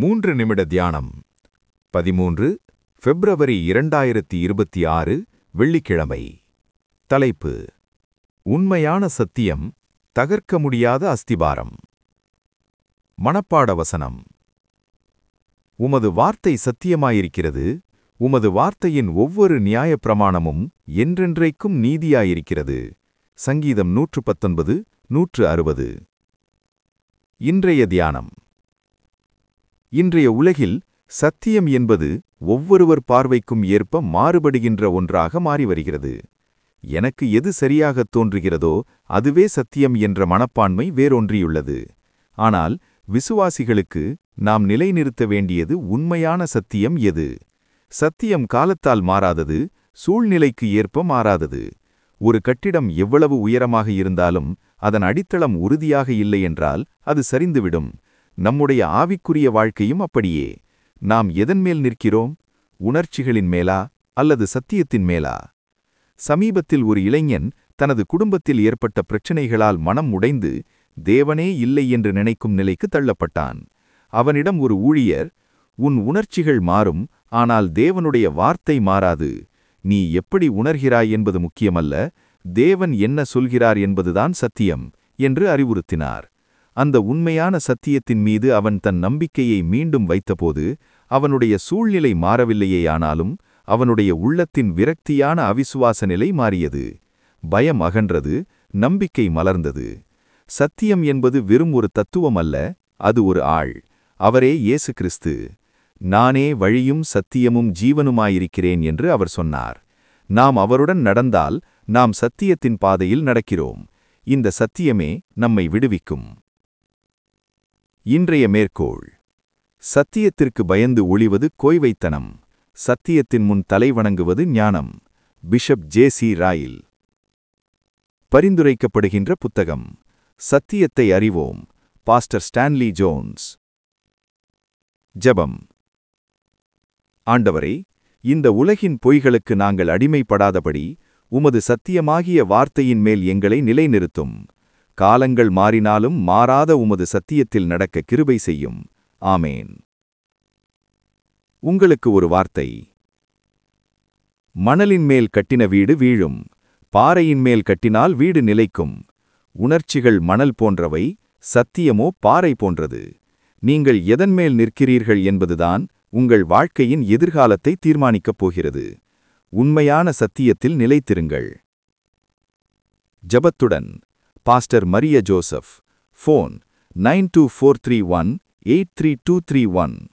மூன்று நிமிட தியானம் பதிமூன்று பிப்ரவரி இரண்டாயிரத்தி இருபத்தி ஆறு வெள்ளிக்கிழமை தலைப்பு உண்மையான சத்தியம் தகர்க்க முடியாத அஸ்திபாரம் மனப்பாட வசனம் உமது வார்த்தை சத்தியமாயிருக்கிறது உமது வார்த்தையின் ஒவ்வொரு நியாயப் பிரமாணமும் என்றென்றைக்கும் நீதியாயிருக்கிறது சங்கீதம் நூற்று பத்தொன்பது நூற்று அறுபது இன்றைய தியானம் இன்றைய உலகில் சத்தியம் என்பது ஒவ்வொருவர் பார்வைக்கும் ஏற்ப மாறுபடுகின்ற ஒன்றாக மாறி வருகிறது எனக்கு எது சரியாகத் தோன்றுகிறதோ அதுவே சத்தியம் என்ற மனப்பான்மை வேரொன்றியுள்ளது ஆனால் விசுவாசிகளுக்கு நாம் நிலைநிறுத்த வேண்டியது உண்மையான சத்தியம் எது சத்தியம் காலத்தால் மாறாதது சூழ்நிலைக்கு ஏற்ப மாறாதது ஒரு கட்டிடம் எவ்வளவு உயரமாக இருந்தாலும் அதன் அடித்தளம் உறுதியாக இல்லை என்றால் அது சரிந்துவிடும் நம்முடைய ஆவிக்குரிய வாழ்க்கையும் அப்படியே நாம் எதன் மேல் நிற்கிறோம் உணர்ச்சிகளின் மேலா அல்லது சத்தியத்தின் மேலா சமீபத்தில் ஒரு இளைஞன் தனது குடும்பத்தில் ஏற்பட்ட பிரச்சனைகளால் மனம் உடைந்து தேவனே இல்லை என்று நினைக்கும் நிலைக்கு தள்ளப்பட்டான் அவனிடம் ஒரு ஊழியர் உன் உணர்ச்சிகள் மாறும் ஆனால் தேவனுடைய வார்த்தை மாறாது நீ எப்படி உணர்கிறாய் என்பது முக்கியமல்ல தேவன் என்ன சொல்கிறார் என்பதுதான் சத்தியம் என்று அறிவுறுத்தினார் அந்த உண்மையான சத்தியத்தின் மீது அவன் தன் நம்பிக்கையை மீண்டும் வைத்தபோது அவனுடைய சூழ்நிலை மாறவில்லையேயானாலும் அவனுடைய உள்ளத்தின் விரக்தியான அவிசுவாச நிலை மாறியது பயம் அகன்றது நம்பிக்கை மலர்ந்தது சத்தியம் என்பது வெறும் ஒரு தத்துவம் அல்ல அது ஒரு ஆள் அவரே இயேசு கிறிஸ்து நானே வழியும் சத்தியமும் ஜீவனுமாயிருக்கிறேன் என்று அவர் சொன்னார் நாம் அவருடன் நடந்தால் நாம் சத்தியத்தின் பாதையில் நடக்கிறோம் இந்த சத்தியமே நம்மை விடுவிக்கும் இன்றைய மேற்கோள் சத்தியத்திற்கு பயந்து ஒளிவது கோய்வைத்தனம் சத்தியத்தின் முன் தலை வணங்குவது ஞானம் பிஷப் ஜே சி ராயில் பரிந்துரைக்கப்படுகின்ற புத்தகம் சத்தியத்தை அறிவோம் பாஸ்டர் ஸ்டான்லி ஜோன்ஸ் ஜெபம் ஆண்டவரே இந்த உலகின் பொய்களுக்கு நாங்கள் அடிமைப்படாதபடி உமது சத்தியமாகிய வார்த்தையின் மேல் எங்களை நிலைநிறுத்தும் காலங்கள் மாறினாலும் மாறாத உமது சத்தியத்தில் நடக்க கிருபை செய்யும் ஆமேன் உங்களுக்கு ஒரு வார்த்தை மணலின் மேல் கட்டின வீடு வீழும் பாறையின் மேல் கட்டினால் வீடு நிலைக்கும் உணர்ச்சிகள் மணல் போன்றவை சத்தியமோ பாறை போன்றது நீங்கள் எதன் மேல் நிற்கிறீர்கள் என்பதுதான் உங்கள் வாழ்க்கையின் எதிர்காலத்தை தீர்மானிக்கப் போகிறது உண்மையான சத்தியத்தில் நிலைத்திருங்கள் ஜபத்துடன் pastor Maria Joseph phone nine two four three one eight three two three one